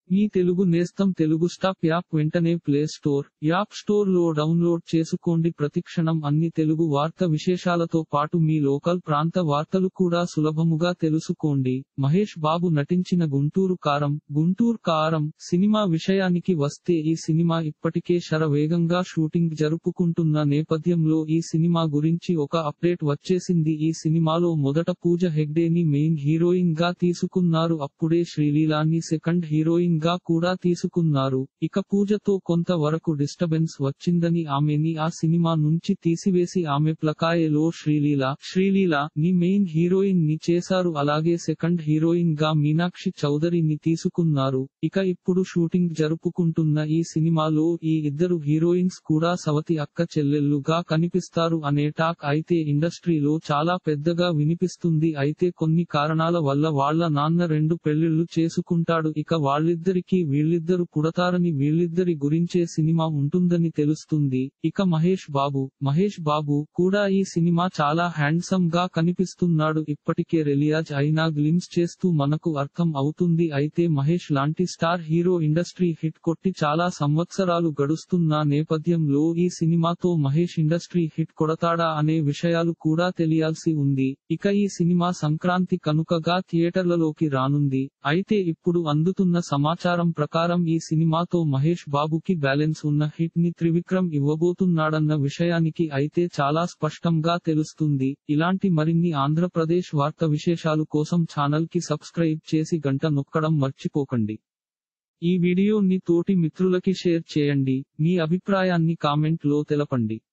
మీ Telugu Nestham Telugu stop app వెంటనే play store app store లో download చేసుకోండి ప్రతిక్షణం అన్ని తెలుగు వార్త విశేషాలతో పాటు మీ లోకల్ ప్రాంత వార్తలు కూడా సులభముగా తెలుసుకోండి మహేష్ బాబు నటించిన గుంటూరు కారం గుంటూరు కారం సినిమా విషయానికి వస్తే ఈ సినిమా ఇప్పటికే శరవేగంగా షూటింగ్ జరుపుకుంటున్న నేపథ్యంలో ఈ సినిమా గురించి ఒక అప్డేట్ వచ్చేసింది ఈ సినిమాలో మొదట పూజ హెగ్డేని మెయిన్ హీరోయిన్ గా తీసుకున్నారు అప్పుడే శ్రీలీలాని సెకండ్ హీరోయిన్ గా కూడా తీసుకున్నారు ఇక పూజతో కొంత వరకు డిస్టర్బెన్స్ వచ్చిందని ఆమెని ఆ సినిమా నుంచి తీసివేసి ఆమె ప్లకాయలో శ్రీలీల శ్రీలీల ని మెయిన్ హీరోయిన్ ని చేశారు అలాగే సెకండ్ హీరోయిన్ గా మీనాక్షి చౌదరిని తీసుకున్నారు ఇక ఇప్పుడు షూటింగ్ జరుపుకుంటున్న ఈ సినిమాలో ఈ ఇద్దరు హీరోయిన్స్ కూడా సవతి అక్క చెల్లెళ్లుగా కనిపిస్తారు అనే టాక్ అయితే ఇండస్ట్రీలో చాలా పెద్దగా వినిపిస్తుంది అయితే కొన్ని కారణాల వల్ల వాళ్ళ నాన్న రెండు పెళ్లిళ్లు చేసుకుంటాడు ఇక వాళ్ళిద్దరికీ వీళ్ళిద్దరు పుడతారని వీళ్ళిద్దరి గురించే సినిమా ఉంటుందని తెలుస్తుంది ఇక మహేష్ బాబు మహేష్ బాబు కూడా ఈ సినిమా చాలా హ్యాండ్సమ్ గా కనిపిస్తున్నాడు ఇప్పటికే రిలియాజ్ అయినా గ్లిమ్స్ చేస్తూ మనకు అర్థం అవుతుంది అయితే మహేష్ లాంటి స్టార్ హీరో ఇండస్ట్రీ హిట్ కొట్టి చాలా సంవత్సరాలు గడుస్తున్న నేపథ్యంలో ఈ సినిమాతో మహేష్ ఇండస్ట్రీ హిట్ కొడతాడా అనే విషయాలు కూడా తెలియాల్సి ఉంది ఇక ఈ సినిమా సంక్రాంతి కనుకగా థియేటర్లలోకి రానుంది అయితే ఇప్పుడు అందుతున్న సమాచారం ప్రకారం ఈ సినిమాతో మహేష్ బాబుకి బ్యాలెన్స్ ఉన్న హిట్ ని త్రివిక్రమ్ ఇవ్వబోతున్నాడన్న విషయానికి అయితే చాలా స్పష్టంగా తెలుస్తుంది ఇలాంటి మరిన్ని ఆంధ్రప్రదేశ్ వార్త విశేషాలు కోసం ఛానల్ కి సబ్స్క్రైబ్ చేసి గంట నొక్కడం మర్చిపోకండి ఈ వీడియోని తోటి మిత్రులకి షేర్ చేయండి మీ అభిప్రాయాన్ని కామెంట్ లో తెలపండి